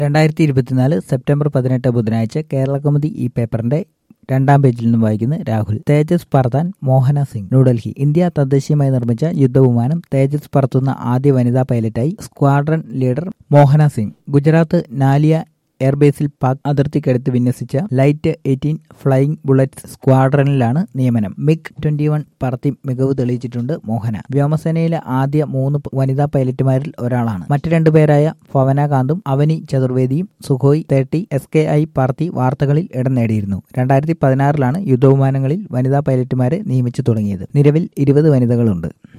രണ്ടായിരത്തി ഇരുപത്തിനാല് സെപ്റ്റംബർ പതിനെട്ട് ബുധനാഴ്ച കേരള കൗമുദി ഈ പേപ്പറിന്റെ രണ്ടാം പേജിൽ നിന്നും വായിക്കുന്നു രാഹുൽ തേജസ് പറത്താൻ മോഹന സിംഗ് ന്യൂഡൽഹി ഇന്ത്യ തദ്ദേശീയമായി നിർമ്മിച്ച യുദ്ധവിമാനം തേജസ് പറത്തുന്ന ആദ്യ വനിതാ പൈലറ്റായി സ്ക്വാഡ്രൺ ലീഡർ മോഹന സിംഗ് ഗുജറാത്ത് നാലിയ എയർബേസിൽ പാക് അതിർത്തിക്കടുത്ത് വിന്യസിച്ച ലൈറ്റ് എയ്റ്റീൻ ഫ്ലൈയിങ് ബുള്ളറ്റ്സ് സ്ക്വാഡ്രനിലാണ് നിയമനം മിഗ് ട്വന്റി വൺ പറത്തി മികവ് തെളിയിച്ചിട്ടുണ്ട് മോഹന വ്യോമസേനയിലെ ആദ്യ മൂന്ന് വനിതാ പൈലറ്റുമാരിൽ ഒരാളാണ് മറ്റു രണ്ടുപേരായ ഭവനാകാന്തും അവനി ചതുർവേദിയും Sukhoi thirty S K I പറത്തി വാർത്തകളിൽ ഇടം നേടിയിരുന്നു രണ്ടായിരത്തി പതിനാറിലാണ് യുദ്ധവിമാനങ്ങളിൽ വനിതാ പൈലറ്റുമാരെ നിയമിച്ചു തുടങ്ങിയത് നിലവിൽ ഇരുപത് വനിതകളുണ്ട്